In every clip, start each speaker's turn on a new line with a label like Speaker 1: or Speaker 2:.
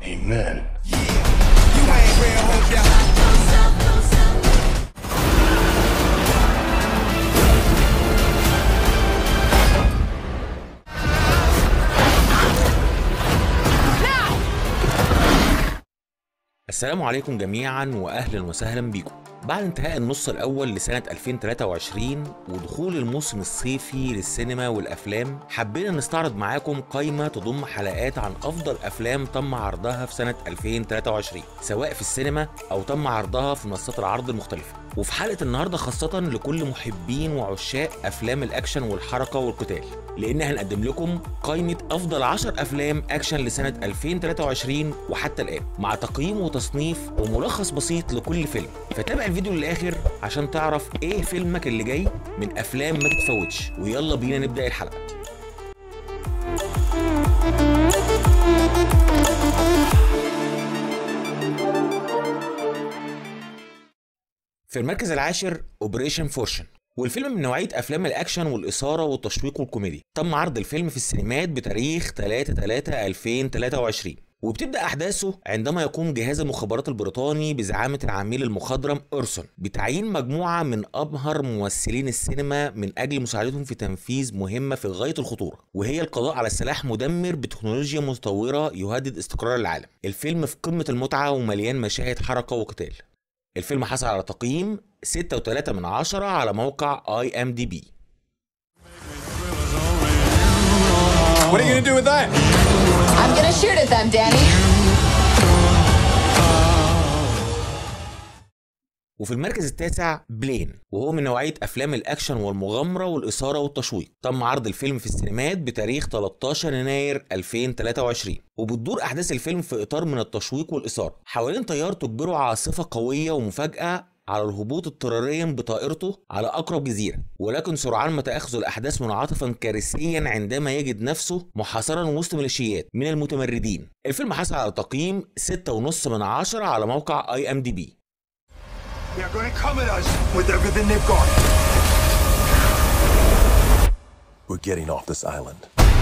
Speaker 1: Amen.
Speaker 2: السلام عليكم جميعا واهلا وسهلا بيكم بعد انتهاء النص الاول لسنه 2023 ودخول الموسم الصيفي للسينما والافلام حبينا نستعرض معاكم قائمه تضم حلقات عن افضل افلام تم عرضها في سنه 2023 سواء في السينما او تم عرضها في منصات العرض المختلفه وفي حلقه النهارده خاصه لكل محبين وعشاق افلام الاكشن والحركه والقتال لان هنقدم لكم قائمه افضل 10 افلام اكشن لسنه 2023 وحتى الان مع تقييم وتصنيف وملخص بسيط لكل فيلم فتابع الفيديو للاخر عشان تعرف ايه فيلمك اللي جاي من افلام ما تتفوتش ويلا بينا نبدا الحلقه في المركز العاشر اوبريشن فورشن والفيلم من نوعية أفلام الأكشن والإثارة والتشويق والكوميديا تم عرض الفيلم في السينمات بتاريخ 3 3 2023 وبتبدأ أحداثه عندما يقوم جهاز المخابرات البريطاني بزعامة العميل المخضرم أرسون بتعيين مجموعة من أبهر ممثلين السينما من أجل مساعدتهم في تنفيذ مهمة في غاية الخطورة وهي القضاء على سلاح مدمر بتكنولوجيا متطورة يهدد استقرار العالم الفيلم في قمة المتعة ومليان مشاهد حركة وقتال الفيلم حصل على تقييم 6.3 من عشرة على موقع اي ام دي بي
Speaker 3: What are you gonna do with that?
Speaker 4: I'm gonna shoot at them, Danny.
Speaker 2: وفي المركز التاسع بلين وهو من نوعية أفلام الأكشن والمغامرة والإثارة والتشويق تم عرض الفيلم في السينمات بتاريخ 13 يناير 2023 وبتدور أحداث الفيلم في إطار من التشويق والإثارة حوالين طيار تجبره عاصفة قوية ومفاجأة على الهبوط اضطراريا بطائرته على أقرب جزيرة ولكن سرعان ما تأخذ الأحداث منعطفا كارثيا عندما يجد نفسه محاصرا وسط ميليشيات من المتمردين الفيلم حصل على تقييم 6.5 من عشرة على موقع اي ام دي بي
Speaker 3: They're gonna come at us with everything they've got. We're getting off this island.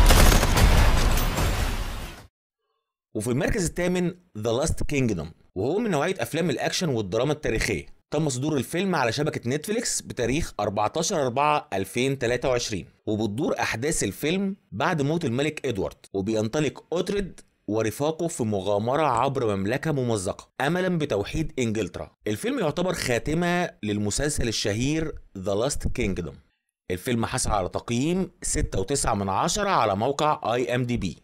Speaker 2: وفي المركز الثامن ذا لاست كينجدوم وهو من نوعية أفلام الأكشن والدراما التاريخية تم صدور الفيلم على شبكة نتفليكس بتاريخ 14 4 2023 وبتدور أحداث الفيلم بعد موت الملك إدوارد وبينطلق أوتريد ورفاقه في مغامرة عبر مملكة ممزقة أملا بتوحيد إنجلترا الفيلم يعتبر خاتمة للمسلسل الشهير ذا لاست كينجدوم الفيلم حصل على تقييم 6.9 من عشرة على موقع اي ام دي بي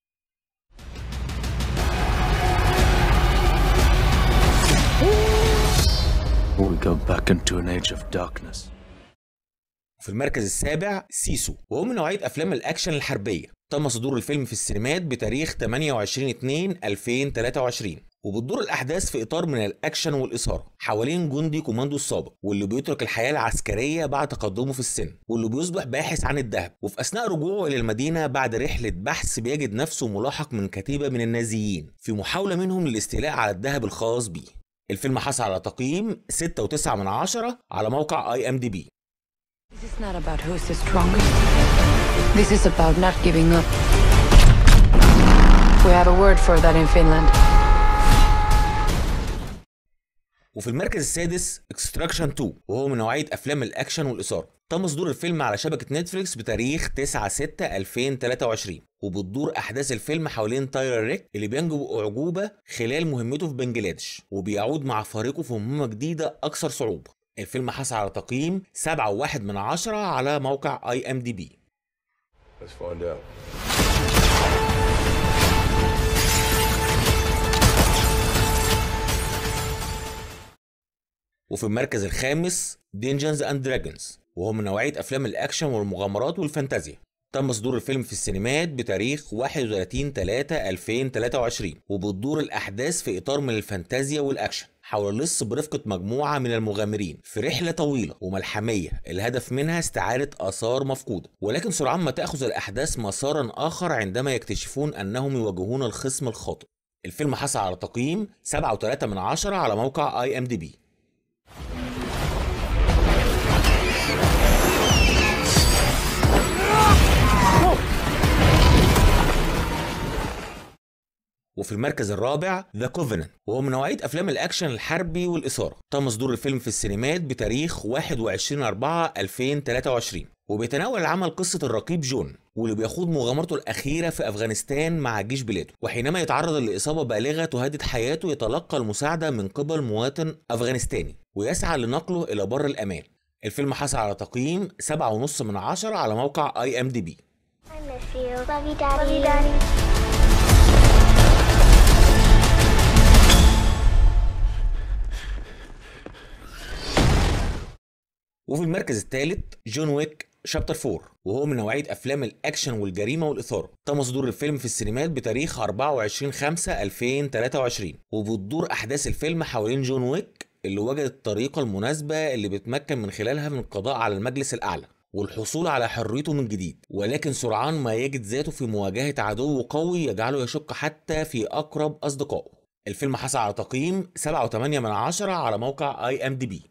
Speaker 5: We go back into an age of darkness.
Speaker 2: في المركز السابع سيسو وهو من نوعية أفلام الأكشن الحربية تم صدور الفيلم في السينمات بتاريخ 28 2 2023 وبتدور الأحداث في إطار من الأكشن والإثارة حوالين جندي كوماندو السابق واللي بيترك الحياة العسكرية بعد تقدمه في السن واللي بيصبح باحث عن الذهب وفي أثناء رجوعه إلى المدينة بعد رحلة بحث بيجد نفسه ملاحق من كتيبة من النازيين في محاولة منهم للاستيلاء على الذهب الخاص بيه الفيلم حصل على تقييم 6.9 من عشرة على موقع اي ام دي بي
Speaker 4: This is not about who's the strongest. This is about not giving up. We have a word for that in Finland.
Speaker 2: وفي المركز السادس اكستراكشن 2 وهو من نوعيه افلام الاكشن والاثاره تم صدور الفيلم على شبكه نتفليكس بتاريخ 9 6 2023 وبتدور احداث الفيلم حوالين تايلر ريك اللي بينجو اعجوبه خلال مهمته في بنجلاديش وبيعود مع فريقه في مهمه جديده اكثر صعوبه الفيلم حصل على تقييم 7.1 من عشرة على موقع اي ام دي بي
Speaker 1: Let's find out.
Speaker 2: وفي المركز الخامس دينجنز اند دراجونز وهو من نوعية أفلام الأكشن والمغامرات والفانتازيا تم صدور الفيلم في السينمات بتاريخ 31 3 2023 وبتدور الأحداث في إطار من الفانتازيا والأكشن حول لص برفقة مجموعة من المغامرين في رحلة طويلة وملحمية الهدف منها استعادة آثار مفقودة ولكن سرعان ما تأخذ الأحداث مسارا آخر عندما يكتشفون أنهم يواجهون الخصم الخاطئ الفيلم حصل على تقييم 7.3 من عشرة على موقع اي ام دي بي وفي المركز الرابع ذا كوفيننت وهو من نوعيه افلام الاكشن الحربي والاثاره تم صدور الفيلم في السينمات بتاريخ 21 4 2023 وبيتناول العمل قصة الرقيب جون واللي بيخوض مغامرته الأخيرة في أفغانستان مع جيش بلاده وحينما يتعرض لإصابة بالغة تهدد حياته يتلقى المساعدة من قبل مواطن أفغانستاني ويسعى لنقله إلى بر الأمان الفيلم حصل على تقييم 7.5 من عشرة على موقع اي ام دي بي
Speaker 6: I miss you. Love you, Daddy. Love you, Daddy.
Speaker 2: وفي المركز الثالث جون ويك شابتر 4 وهو من نوعيه افلام الاكشن والجريمه والاثاره تم صدور الفيلم في السينمات بتاريخ 24 5 2023 وبتدور احداث الفيلم حوالين جون ويك اللي وجد الطريقه المناسبه اللي بيتمكن من خلالها من القضاء على المجلس الاعلى والحصول على حريته من جديد ولكن سرعان ما يجد ذاته في مواجهه عدو قوي يجعله يشك حتى في اقرب اصدقائه الفيلم حصل على تقييم 7.8 من عشرة على موقع اي ام دي بي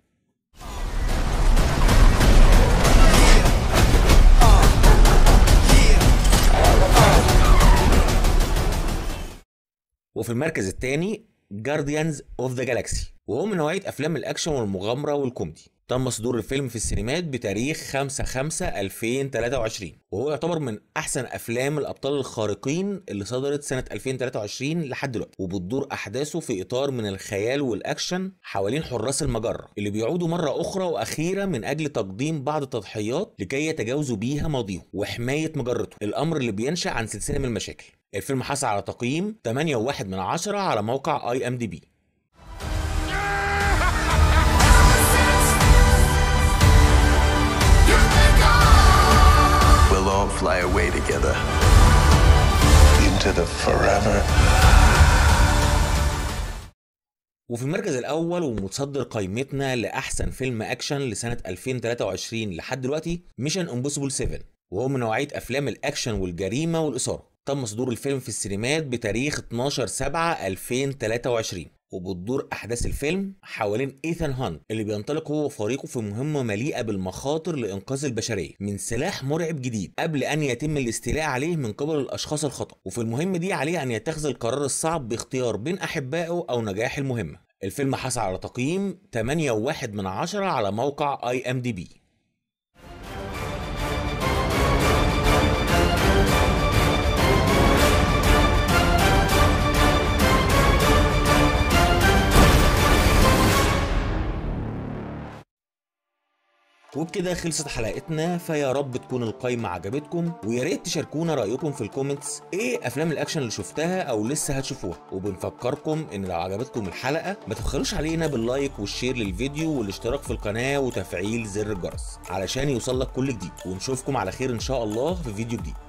Speaker 2: وفي المركز الثاني جارديانز اوف ذا جالاكسي وهو من نوعيه افلام الاكشن والمغامره والكوميدي تم صدور الفيلم في السينمات بتاريخ 5 5 2023 وهو يعتبر من احسن افلام الابطال الخارقين اللي صدرت سنه 2023 لحد دلوقتي وبتدور احداثه في اطار من الخيال والاكشن حوالين حراس المجره اللي بيعودوا مره اخرى واخيره من اجل تقديم بعض التضحيات لكي يتجاوزوا بيها ماضيهم وحمايه مجرته الامر اللي بينشا عن سلسله من المشاكل الفيلم حصل على تقييم 8.1 من عشرة على موقع اي ام دي بي
Speaker 3: We'll all fly away together. Into the forever.
Speaker 2: وفي المركز الأول ومتصدر قائمتنا لأحسن فيلم أكشن لسنة 2023 لحد دلوقتي ميشن امبوسيبل 7 وهو من نوعية أفلام الأكشن والجريمة والإثارة تم صدور الفيلم في السينمات بتاريخ 12 7 2023 وبتدور أحداث الفيلم حوالين إيثان هانت اللي بينطلق هو وفريقه في مهمة مليئة بالمخاطر لإنقاذ البشرية من سلاح مرعب جديد قبل أن يتم الاستيلاء عليه من قبل الأشخاص الخطأ وفي المهمة دي عليه أن يتخذ القرار الصعب باختيار بين أحبائه أو نجاح المهمة الفيلم حصل على تقييم 8.1 من عشرة على موقع اي ام دي بي وبكده خلصت حلقتنا فيا رب تكون القايمة عجبتكم ويا ريت تشاركونا رأيكم في الكومنتس ايه افلام الاكشن اللي شفتها او لسه هتشوفوها وبنفكركم ان لو عجبتكم الحلقة ما تبخلوش علينا باللايك والشير للفيديو والاشتراك في القناة وتفعيل زر الجرس علشان يوصلك كل جديد ونشوفكم على خير ان شاء الله في فيديو جديد